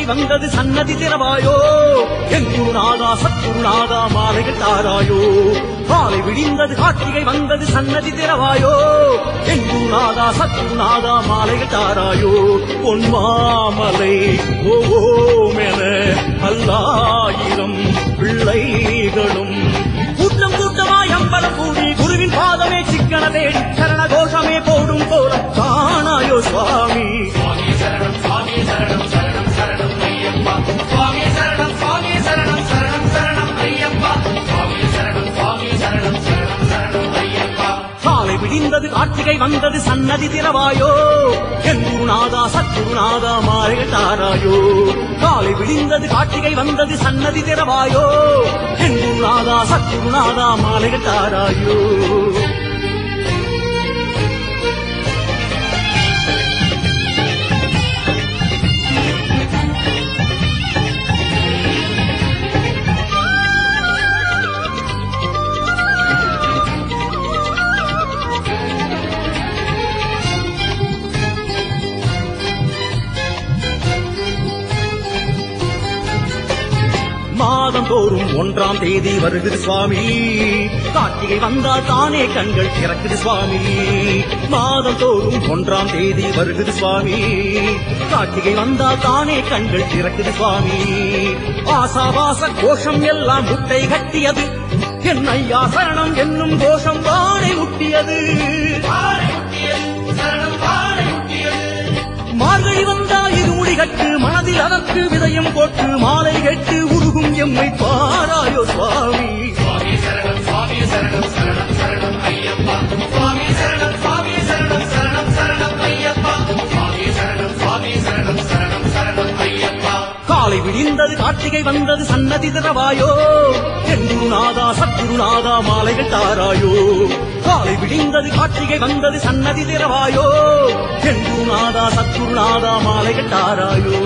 கார்த்திகை வந்தது சன்னதி திறவாயோ எங்குருநாதா சத்குருநாதா மாலைகள் தாராயோ காலை விடிந்தது கார்த்திகை வந்தது சன்னதி திறவாயோ எங்குருநாதா சத்குருநாதா மாலைகள் தாராயோ பொன்மாமலை ஓமென பல்லாயிரம் பிள்ளைகளும் கூட்டம் கூட்டமாய் அம்பலம் கூடி குருவின் பாதமே சிக்கன தேடி சரண கோஷமே போடும் கோலம் காணாயோ சுவாமி சுவாமி சரணம் சுவாமி சரணம் சரணம் சரணம் ஐயப்பா சுவாமி சரணம் சுவாமி சரணம் சரணம் சரணம் ஐயப்பா சுவாமி சரணம் சுவாமி சரணம் சரணம் சரணம் ஐயப்பா காலை விடிந்தது கார்த்திகை வந்தது சன்னதி திறவாயோ என் குருநாதா சத்குருநாதா மாலைகள் தாராயோ காலை விடிந்தது கார்த்திகை வந்தது சன்னதி திறவாயோ என் குருநாதா சத்குருநாதா மாலைகள் தாராயோ மாதம் தோறும் ஒன்றாம் தேதி வருகிறது சுவாமி கார்த்திகை வந்தால் தானே கண்கள் திறக்குது சுவாமி மாதம் தோறும் ஒன்றாம் தேதி வருகிறது சுவாமி கார்த்திகை வந்தால் தானே கண்கள் திறக்குது சுவாமி ஆசாவாச கோஷம் எல்லாம் முட்டை கட்டியது என் ஐயா சரணம் என்னும் கோஷம் வானை முட்டியது பாறை முட்டியது சரணம் பாறை முட்டியது மார்கழி வந்தால் இது முடிகட்டு மனதில் அதற்கு விதயம் போட்டு மாலை கட்டு உருகும் எம்மை பாராயோ சுவாமி சுவாமி சரணம் சுவாமி சரணம் சரணம் சரணம் ஐயப்பா சுவாமி சரணம் சுவாமி சரணம் சரணம் சரணம் ஐயப்பா சுவாமி சரணம் சுவாமி சரணம் சரணம் சரணம் ஐயப்பா காலை விடிந்தது கார்த்திகை வந்தது சன்னதி திறவாயோ என் குருநாதா சத்குருநாதா மாலைகள் தாராயோ காலை விடிந்தது கார்த்திகை வந்தது சன்னதி திறவாயோ என் குருநாதா சத்குருநாதா மாலைகள் தாராயோ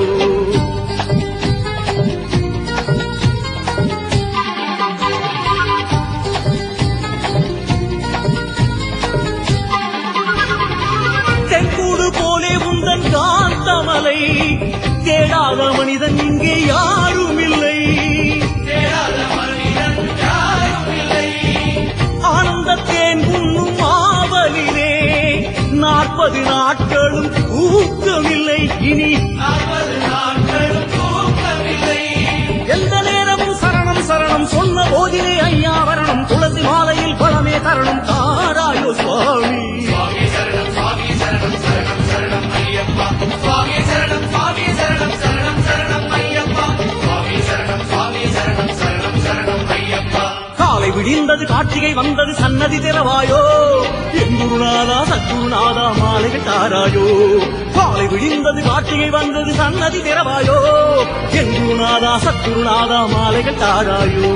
தென்கூடு போலே உந்தன் காந்தமலை தேடாத மனிதன் இங்கே யாரும் இல்லை தேடாத மனிதன் யாரும் இல்லை ஆனந்த தேன் உண்ணும் ஆவலிலே நாற்பது நாட்களும் ஊக்கமில்லை இனி நாற்பது நாட்களும் தூக்கமில்லை எந்த நேரமும் சரணம் சரணம் சொன்ன போதிலே ஐயா வரணம் துளசி மாலையில் பழமே தரணும் தாராயோ சுவாமி சுவாமி சரணம் சுவாமி சரணம் சரணம் சரணம் ஐயப்பா சுவாமி சரணம் சுவாமி சரணம் சரணம் சரணம் ஐயப்பா சுவாமி சரணம் சுவாமி சரணம் சரணம் சரணம் ஐயப்பா காலை விடிந்தது கார்த்திகை வந்தது சன்னதி திறவாயோ என் குருநாதா சத்குருநாதா மாலைகள் தாராயோ காலை விடிந்தது கார்த்திகை வந்தது சன்னதி திறவாயோ என் குருநாதா சத்குருநாதா மாலைகள் தாராயோ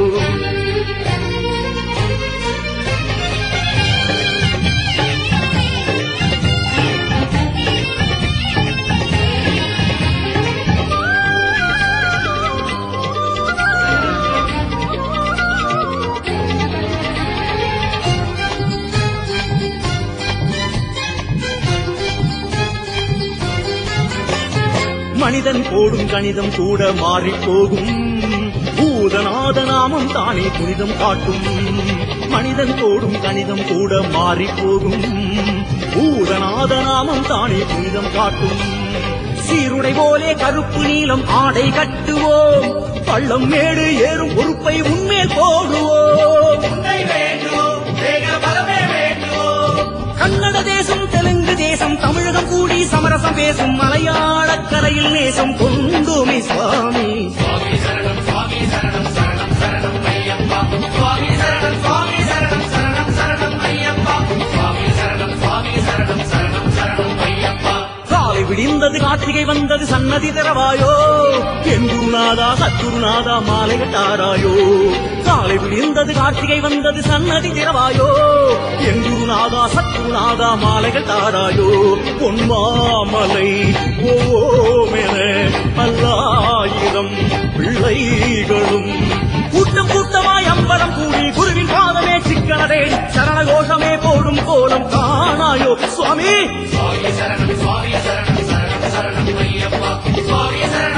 மனிதன் போடும் கணிதம் கூட மாறிப் போகும் பூதநாத நாமம் தானே புனிதம் காட்டும் மனிதன் போடும் கணிதம் கூட மாறிப் போகும் பூதநாத நாமம் தானே புனிதம் காட்டும் சீருடை போலே கருப்பு நீலம் ஆடை கட்டுவோம் பள்ளம் மேடு ஏறும் பொறுப்பை உண்மையில் போடுவோம் உன்னை வேண்டுவோம் வேக பலமே வேண்டுவோம் கன்னட தேசம் தெலுங்கு தேசம் தமிழகம் கூடி சமரசம் பேசும் மலையாள கரையில் நேசம் கொண்டோமே சுவாமி சுவாமி சரணம் சுவாமி சரணம் சரணம் சரணம் ஐயப்பா சுவாமி சரணம் சுவாமி சரணம் சரணம் சரணம் ஐயப்பா சுவாமி சரணம் சுவாமி சரணம் சரணம் சரணம் ஐயப்பா காலை விடிந்தது கார்த்திகை வந்தது சன்னதி திறவாயோ என் குருநாதா சத்குருநாதா மாலைகள் தாராயோ காலை விடிந்தது கார்த்திகை வந்தது சன்னதி திறவாயோ என் குருநாதா சத்குருநாதா மாலைகள் தாராயோ பொன்மாமலை ஓமென பல்லாயிரம் பிள்ளைகளும் கூட்டம் கூட்டமாய் அம்பலம் கூடி குருவின் பாதமே சிக்கனதே சரண கோஷமே போடும் கோலம் காணாயோ சுவாமி சுவாமி சரணம் சுவாமி சரணம் சரணம் சரணம் ஐயப்பா சுவாமி சரணம்